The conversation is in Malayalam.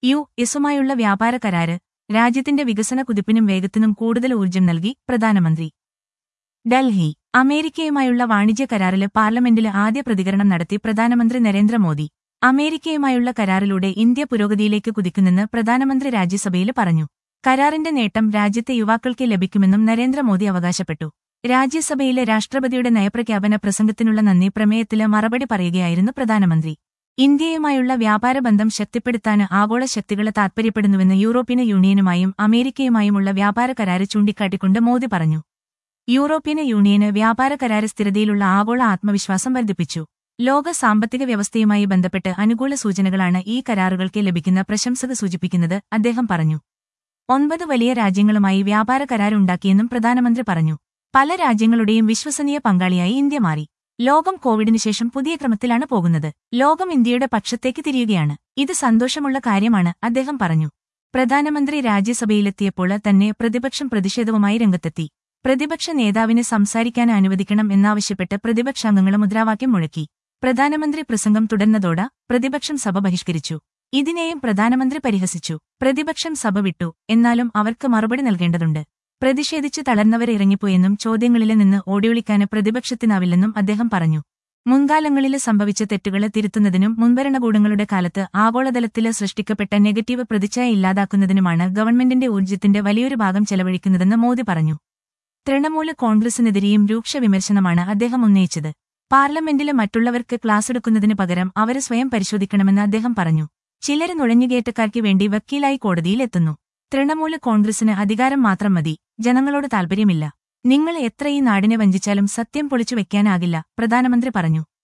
യു എസുമായുള്ള വ്യാപാര കരാര് രാജ്യത്തിന്റെ വികസന കുതിപ്പിനും വേഗത്തിനും കൂടുതൽ ഊർജ്ജം നൽകി പ്രധാനമന്ത്രി ഡൽഹി അമേരിക്കയുമായുള്ള വാണിജ്യ കരാറില് പാർലമെന്റില് ആദ്യ പ്രതികരണം നടത്തി പ്രധാനമന്ത്രി നരേന്ദ്രമോദി അമേരിക്കയുമായുള്ള കരാറിലൂടെ ഇന്ത്യ പുരോഗതിയിലേക്ക് കുതിക്കുന്നെന്ന് പ്രധാനമന്ത്രി രാജ്യസഭയിൽ പറഞ്ഞു കരാറിന്റെ നേട്ടം രാജ്യത്തെ യുവാക്കൾക്ക് ലഭിക്കുമെന്നും നരേന്ദ്രമോദി അവകാശപ്പെട്ടു രാജ്യസഭയിലെ രാഷ്ട്രപതിയുടെ നയപ്രഖ്യാപന പ്രസംഗത്തിനുള്ള നന്ദി പ്രമേയത്തില് മറുപടി പറയുകയായിരുന്നു പ്രധാനമന്ത്രി ഇന്ത്യയുമായുള്ള വ്യാപാര ബന്ധം ശക്തിപ്പെടുത്താന് ആഗോള ശക്തികളെ താൽപര്യപ്പെടുന്നുവെന്ന് യൂറോപ്യൻ യൂണിയനുമായും അമേരിക്കയുമായുമുള്ള വ്യാപാര കരാര് ചൂണ്ടിക്കാട്ടിക്കൊണ്ട് മോദി പറഞ്ഞു യൂറോപ്യൻ യൂണിയന് വ്യാപാര കരാര് സ്ഥിരതയിലുള്ള ആഗോള ആത്മവിശ്വാസം വർദ്ധിപ്പിച്ചു ലോക സാമ്പത്തിക വ്യവസ്ഥയുമായി ബന്ധപ്പെട്ട് അനുകൂല സൂചനകളാണ് ഈ കരാറുകൾക്ക് ലഭിക്കുന്ന പ്രശംസക സൂചിപ്പിക്കുന്നത് അദ്ദേഹം പറഞ്ഞു ഒൻപത് വലിയ രാജ്യങ്ങളുമായി വ്യാപാര കരാറുണ്ടാക്കിയെന്നും പ്രധാനമന്ത്രി പറഞ്ഞു പല രാജ്യങ്ങളുടെയും വിശ്വസനീയ പങ്കാളിയായി ഇന്ത്യ മാറി ലോകം കോവിഡിന് ശേഷം പുതിയ ക്രമത്തിലാണ് പോകുന്നത് ലോകം ഇന്ത്യയുടെ പക്ഷത്തേക്ക് തിരിയുകയാണ് ഇത് സന്തോഷമുള്ള കാര്യമാണ് അദ്ദേഹം പറഞ്ഞു പ്രധാനമന്ത്രി രാജ്യസഭയിലെത്തിയപ്പോൾ തന്നെ പ്രതിപക്ഷം പ്രതിഷേധവുമായി രംഗത്തെത്തി പ്രതിപക്ഷ നേതാവിനെ സംസാരിക്കാൻ അനുവദിക്കണം എന്നാവശ്യപ്പെട്ട് പ്രതിപക്ഷാംഗങ്ങൾ മുദ്രാവാക്യം മുഴക്കി പ്രധാനമന്ത്രി പ്രസംഗം തുടർന്നതോടെ പ്രതിപക്ഷം സഭ ബഹിഷ്കരിച്ചു ഇതിനെയും പ്രധാനമന്ത്രി പരിഹസിച്ചു പ്രതിപക്ഷം സഭ വിട്ടു എന്നാലും അവർക്ക് മറുപടി നൽകേണ്ടതുണ്ട് പ്രതിഷേധിച്ച് തളർന്നവർ ഇറങ്ങിപ്പോയെന്നും ചോദ്യങ്ങളില് നിന്ന് ഓടിയൊളിക്കാന് പ്രതിപക്ഷത്തിനാവില്ലെന്നും അദ്ദേഹം പറഞ്ഞു മുൻകാലങ്ങളില് സംഭവിച്ച തെറ്റുകളെ തിരുത്തുന്നതിനും മുൻഭരണകൂടങ്ങളുടെ കാലത്ത് ആഗോളതലത്തില് സൃഷ്ടിക്കപ്പെട്ട നെഗറ്റീവ് പ്രതിച്ഛായ ഇല്ലാതാക്കുന്നതിനുമാണ് ഗവൺമെന്റിന്റെ ഊർജ്ജത്തിന്റെ വലിയൊരു ഭാഗം ചെലവഴിക്കുന്നതെന്ന് മോദി പറഞ്ഞു തൃണമൂല് കോൺഗ്രസിനെതിരെയും രൂക്ഷ വിമർശനമാണ് അദ്ദേഹം ഉന്നയിച്ചത് പാർലമെന്റില് മറ്റുള്ളവർക്ക് ക്ലാസ്സെടുക്കുന്നതിന് പകരം അവര് സ്വയം പരിശോധിക്കണമെന്ന് അദ്ദേഹം പറഞ്ഞു ചിലര് നുഴഞ്ഞുകയറ്റക്കാർക്ക് വേണ്ടി വക്കീലായി കോടതിയിലെത്തുന്നു തൃണമൂല് കോൺഗ്രസിന് അധികാരം മാത്രം മതി ജനങ്ങളോട് താൽപര്യമില്ല നിങ്ങൾ എത്ര ഈ നാടിനെ വഞ്ചിച്ചാലും സത്യം പൊളിച്ചു വെക്കാനാകില്ല പ്രധാനമന്ത്രി പറഞ്ഞു